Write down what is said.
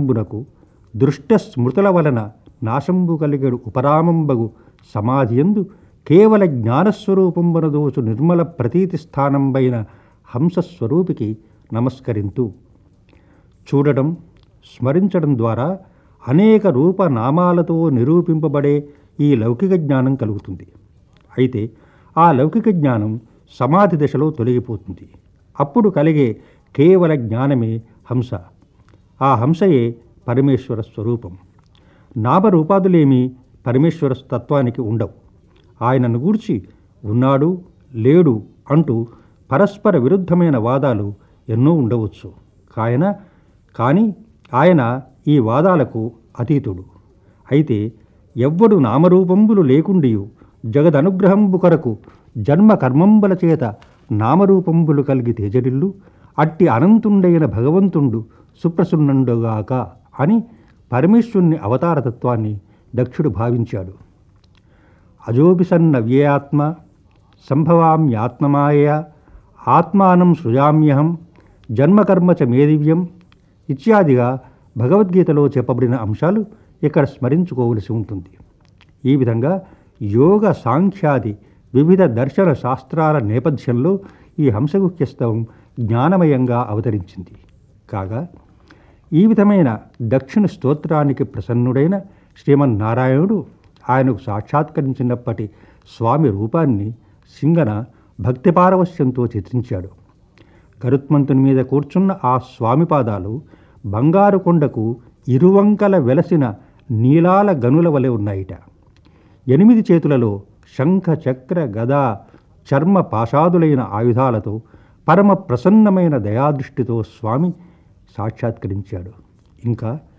జ్ఞానంబునకు దృష్ట స్మృతుల వలన నాశంబు కలిగడు ఉపరామంబగు సమాధియందు కేవల జ్ఞానస్వరూపంబున దోచు నిర్మల ప్రతీతి స్థానంబైన హంసస్వరూపికి నమస్కరింతు చూడడం స్మరించడం ద్వారా అనేక రూపనామాలతో నిరూపింపబడే ఈ లౌకిక జ్ఞానం కలుగుతుంది అయితే ఆ లౌకిక జ్ఞానం సమాధి దశలో తొలగిపోతుంది అప్పుడు కలిగే కేవల జ్ఞానమే హంస ఆ హంసయే పరమేశ్వర స్వరూపం నామరూపాదులేమీ పరమేశ్వర తత్వానికి ఉండవు ఆయనను గూర్చి ఉన్నాడు లేడు అంటూ పరస్పర విరుద్ధమైన వాదాలు ఎన్నో ఉండవచ్చు కాయన కానీ ఆయన ఈ వాదాలకు అతీతుడు అయితే ఎవ్వడు నామరూపంబులు లేకుండియు జగదనుగ్రహంబు కొరకు జన్మ కర్మంబుల చేత నామరూపంబులు కలిగి తేజరిల్లు అట్టి అనంతుండైన భగవంతుండు సుప్రసున్నుండుగాక అని పరమేశ్వరుని అవతారతత్వాన్ని దక్షుడు భావించాడు అజోపిసన్న వ్యయాత్మ సంభవామ్యాత్మమాయ ఆత్మానం సృజామ్యహం జన్మకర్మ చ మేదివ్యం ఇత్యాదిగా భగవద్గీతలో చెప్పబడిన అంశాలు ఇక్కడ స్మరించుకోవలసి ఉంటుంది ఈ విధంగా యోగ సాంఖ్యాది వివిధ దర్శన శాస్త్రాల నేపథ్యంలో ఈ హంసగుఖ్యస్తవం జ్ఞానమయంగా అవతరించింది కాగా ఈ విధమైన దక్షిణ స్తోత్రానికి ప్రసన్నుడైన శ్రీమన్నారాయణుడు ఆయనకు సాక్షాత్కరించినప్పటి స్వామి రూపాన్ని సింగన భక్తిపారవశ్యంతో చిత్రించాడు గరుత్మంతుని మీద కూర్చున్న ఆ స్వామి పాదాలు బంగారు కొండకు ఇరువంకల వెలసిన నీలాల గనుల వలె ఉన్నాయిట ఎనిమిది చేతులలో శంఖ చక్ర గదా చర్మ పాషాదులైన ఆయుధాలతో పరమ ప్రసన్నమైన దయాదృష్టితో స్వామి సాక్షాత్కరించాడు ఇంకా